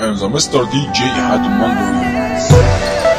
and the Mr. DJ had Mondo.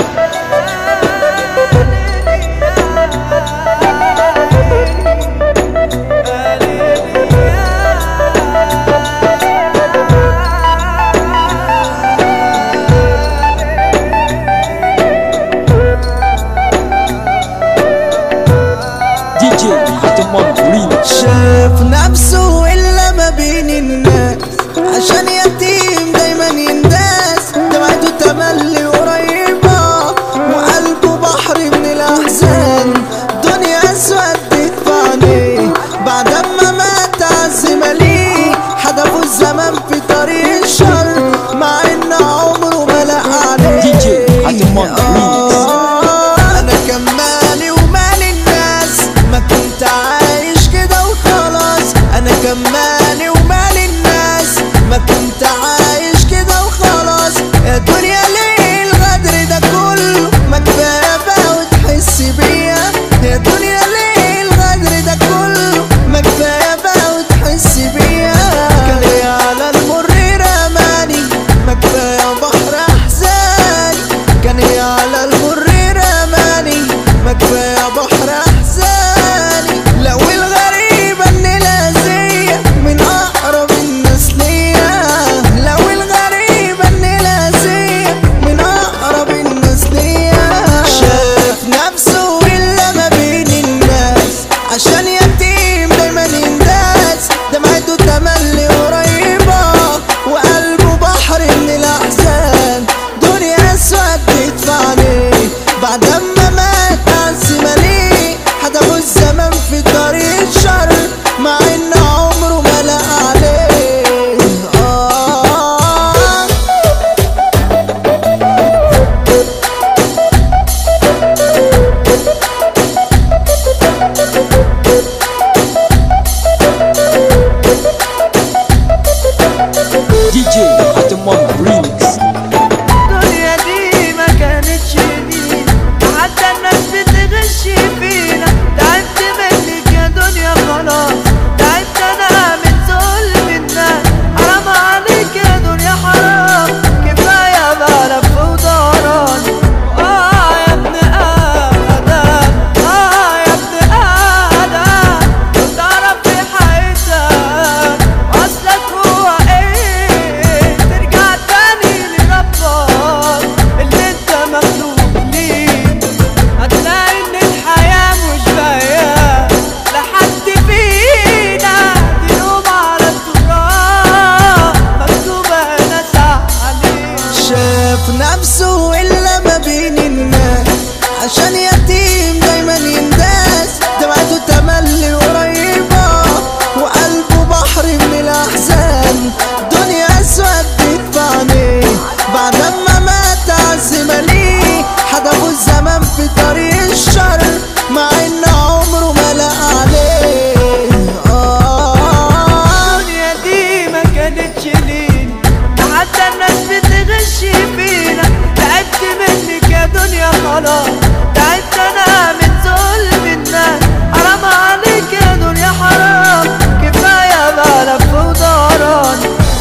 دي جي حاتم ريمكس شاف نفسه إلا ما بين الناس عشان يتيم دايما ينداس دمعته تملي قريبة وقلبه بحر من الأحزان دنيا أسودت في عينيه بعد ما مات عزم ليه حدفه الزمن في طريق الشر مع إن عمره ما لقى عليه دي جي حاتم ريمكس آه، انا كان مالي ومال الناس ما كنت عايش كده وخلاص انا كان مالي ومال الناس ما كنت عايش كده وخلاص يا دنيا ليه الغدر ده كله ما كفايه بقى وتحس بيا يا دنيا ليه الغدر ده كله ما كفايه بقى وتحس بيا كان ليا على المر رماني ما كفايه بحر احزاني كان ليا على المر رماني ما كفايه بحر احزاني لو الغريبه ان لازيه من اقرب الناس ليا لو الغريبه ان لازيه من اقرب الناس ليا شاف نفسه الا ما بين الناس عشان يتيم دايما ينداس دمعته تملي قريبه وقلبه بحر من الاحزان دنيا اسودت في عينيه بعد ما مات عزم ليه حدفه الزمن في طريق الشر مع ان عمره ما لقى عليه آه دي جي حاتم ريمكس الدنيا دي ما كانتش دي حتى الناس بتغش فينا تعبت منك يا دنيا خلاص تعبت انا من ظلم الناس حرام عليك يا دنيا حرام كفايه بقى لف ودوران اه يا ابن ادم اه يا ابن ادم لو تعرف في حياتك اصلك هو ايه ترجع تاني لربك اللي انت مخلوق ليه هتلاقي ان الحياة مش باقية لحد فينا دي نوم على التراب مكتوبة ناس عليه شاف نفسه إلا ما بين الناس عشان يتيم دايما ينداس دمعته تملي قريبة وقلبه بحر من الأحزان دنيا أسودت في عينيه بعد ما مات عزم ليه حدفه الزمن في طريق الشر مع إن عمره ما لقى عليه آه الدنيا دي ما كانتش لينا ده حتى الناس بتغش فينا تعبت منك يا دنيا خلاص تعبت انا من ظلم الناس حرام عليك يا دنيا حرام كفايه بقى لف ودوران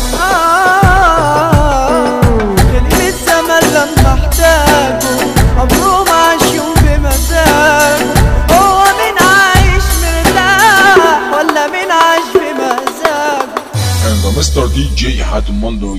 آه كلمة زمن لما احتاجه عمره ما عاش يوم بمزاجه هو مين عايش مرتاح ولا مين عايش بمزاجه And the Mr. DJ had Mondo